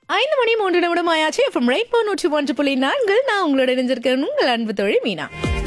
ஐந்து மணி மூன்று நிமிடம் ஆயாச்சு எஃப்எம் ரைட் போ நூற்றி ஒன்று புள்ளி நான்கு நான் உங்களோட இணைஞ்சிருக்கேன் உங்கள் அன்பு தோழி மீனா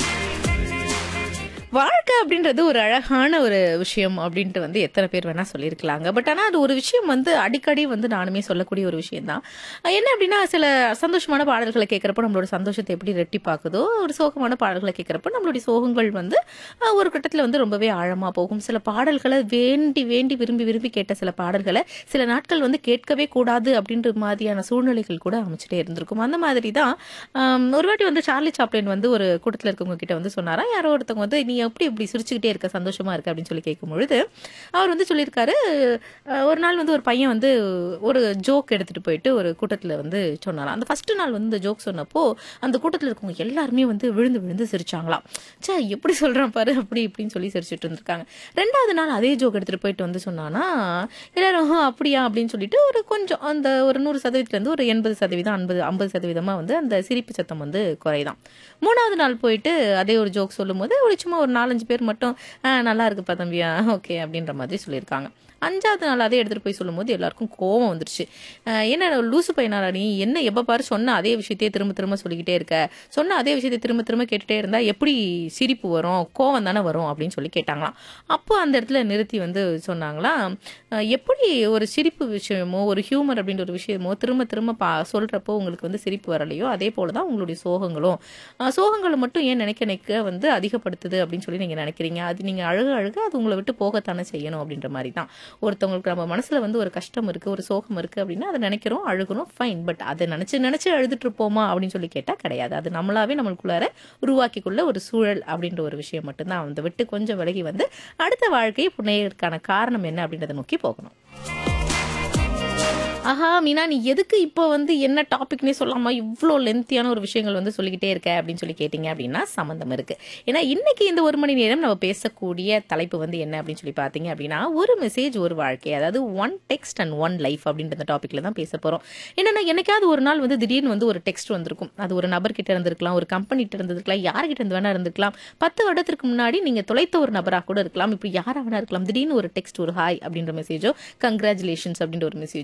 வாழ்க்கை அப்படின்றது ஒரு அழகான ஒரு விஷயம் அப்படின்ட்டு வந்து எத்தனை பேர் வேணா சொல்லியிருக்கலாங்க பட் ஆனால் அது ஒரு விஷயம் வந்து அடிக்கடி வந்து நானுமே சொல்லக்கூடிய ஒரு விஷயம் தான் என்ன அப்படின்னா சில சந்தோஷமான பாடல்களை கேட்குறப்ப நம்மளோட சந்தோஷத்தை எப்படி ரெட்டி பார்க்குதோ ஒரு சோகமான பாடல்களை கேட்குறப்ப நம்மளுடைய சோகங்கள் வந்து அஹ், ஒரு கட்டத்தில் வந்து ரொம்பவே ஆழமாக போகும் சில பாடல்களை வேண்டி வேண்டி விரும்பி விரும்பி கேட்ட சில பாடல்களை சில நாட்கள் வந்து கேட்கவே கூடாது அப்படின்ற மாதிரியான சூழ்நிலைகள் கூட அமைச்சிட்டே இருந்திருக்கும் அந்த மாதிரி தான் ஆம், ஒரு வாட்டி வந்து சார்லி சாப்ளின் வந்து ஒரு கூட்டத்தில் இருக்கவங்க கிட்ட வந்து சொன்னாரா யாரோ ஒருத்தவங்க வந்து நீ எப்படி இப்படி சிரிச்சுக்கிட்டே இருக்க சந்தோஷமா இருக்க அப்படின்னு சொல்லி கேட்கும் பொழுது அவர் வந்து சொல்லியிருக்காரு அஹ், ஒரு நாள் வந்து ஒரு பையன் வந்து ஒரு ஜோக் எடுத்துட்டு போயிட்டு ஒரு கூட்டத்தில் வந்து சொன்னாராம் அந்த ஃபர்ஸ்ட் நாள் வந்து இந்த ஜோக் சொன்னப்போ அந்த கூட்டத்தில் இருக்கவங்க எல்லாருமே வந்து விழுந்து விழுந்து சிரிச்சாங்களாம் சே எப்படி சொல்றான் பாரு அப்படி இப்படின்னு சொல்லி சிரிச்சிட்டு இருந்திருக்காங்க ரெண்டாவது நாள் அதே ஜோக் எடுத்துட்டு போயிட்டு வந்து சொன்னானா எல்லாரும் "ஆ, அப்படியா அப்படின்னு சொல்லிட்டு ஒரு கொஞ்சம் அந்த ஒரு நூறு சதவீதத்துல இருந்து ஒரு எண்பது சதவீதம் ஐம்பது ஐம்பது சதவீதமா வந்து அந்த சிரிப்பு சத்தம் வந்து குறையுதான் மூணாவது நாள் போயிட்டு அதே ஒரு ஜோக் சொல்லும்போது ஒரு சும்மா ஒரு நாலஞ்சு பேர் மட்டும் "ஆ, நல்லா இருக்குப்பா தம்பியா ஓகே அப்படின்ற மாதிரி சொல்லியிருக்காங்க அஞ்சாவது நாள் அதே எடுத்துட்டு போய் சொல்லும்போது எல்லாருக்கும் கோவம் வந்துருச்சு அஹ் என்ன லூசு பையனாரா நீ என்ன எப்ப பாரு சொன்ன அதே விஷயத்தையே திரும்ப திரும்ப சொல்லிக்கிட்டே இருக்க சொன்ன அதே விஷயத்தை திரும்ப திரும்ப கேட்டுட்டே இருந்தா எப்படி சிரிப்பு வரும் கோவம் தானே வரும் அப்படின்னு சொல்லி கேட்டாங்களாம் அப்போ அந்த இடத்துல நிறுத்தி வந்து சொன்னாங்களாம் அஹ் எப்படி ஒரு சிரிப்பு விஷயமோ ஒரு ஹியூமர் அப்படின்ற ஒரு விஷயமோ திரும்ப திரும்ப பா சொல்றப்போ உங்களுக்கு வந்து சிரிப்பு வரலையோ அதே போல தான் உங்களுடைய சோகங்களும் அஹ் சோகங்களை மட்டும் ஏன் நினைக்க நினைக்க வந்து அதிகப்படுத்துது அப்படின்னு சொல்லி நீங்க நினைக்கிறீங்க அது நீங்க அழுக அழுக அது உங்களை விட்டு போகத்தானே செய்யணும் அப்படின்ற மாதிரி தான் ஒருத்தவங்களுக்கு நம்ம மனசுல வந்து ஒரு கஷ்டம் இருக்கு ஒரு சோகம் இருக்கு அப்படின்னா அதை நினைக்கிறோம் அழுகிறோம் ஃபைன் பட் அதை நினைச்சு நினைச்சு அழுதுட்டு இருப்போமா அப்படின்னு சொல்லி கேட்டா கிடையாது அது நம்மளாவே நம்மளுக்குள்ளார உருவாக்கிக்குள்ள ஒரு சூழல் அப்படின்ற ஒரு விஷயம் மட்டும்தான் அந்த விட்டு கொஞ்சம் விலகி வந்து அடுத்த வாழ்க்கையை புனையறதுக்கான காரணம் என்ன அப்படின்றத நோக்கி போகணும் ஆஹா மீனா நீ எதுக்கு இப்போ வந்து என்ன டாபிக்னே சொல்லாம இவ்வளோ லென்த்தியான ஒரு விஷயங்கள் வந்து சொல்லிக்கிட்டே இருக்க அப்படின்னு சொல்லி கேட்டிங்க அப்படின்னா சம்மந்தம் இருக்கு ஏன்னா இன்னைக்கு இந்த ஒரு மணி நேரம் நம்ம பேசக்கூடிய தலைப்பு வந்து என்ன அப்படின்னு சொல்லி பார்த்தீங்க அப்படின்னா ஒரு மெசேஜ் ஒரு வாழ்க்கை அதாவது one text and one life அப்படின்ற அந்த டாப்பிக்ல தான் பேச போறோம் என்னன்னா என்னைக்காவது ஒரு நாள் வந்து திடீர்னு வந்து ஒரு டெக்ஸ்ட் வந்திருக்கும் அது ஒரு நபர்கிட்ட இருந்திருக்கலாம் ஒரு கம்பெனி கிட்ட இருந்திருக்கலாம் யார்கிட்ட இருந்து வேணா இருந்திருக்கலாம் பத்து வருடத்திற்கு முன்னாடி நீங்க தொலைத்த ஒரு நபராக கூட இருக்கலாம் இப்போ யாரா வேணா இருக்கலாம் திடீர்னு ஒரு டெக்ஸ்ட் ஒரு ஹாய் அப்படின்ற மெசேஜோ கங்க்ராச்சுலேஷன்ஸ் அப்படின்ற ஒரு மெசேஜ்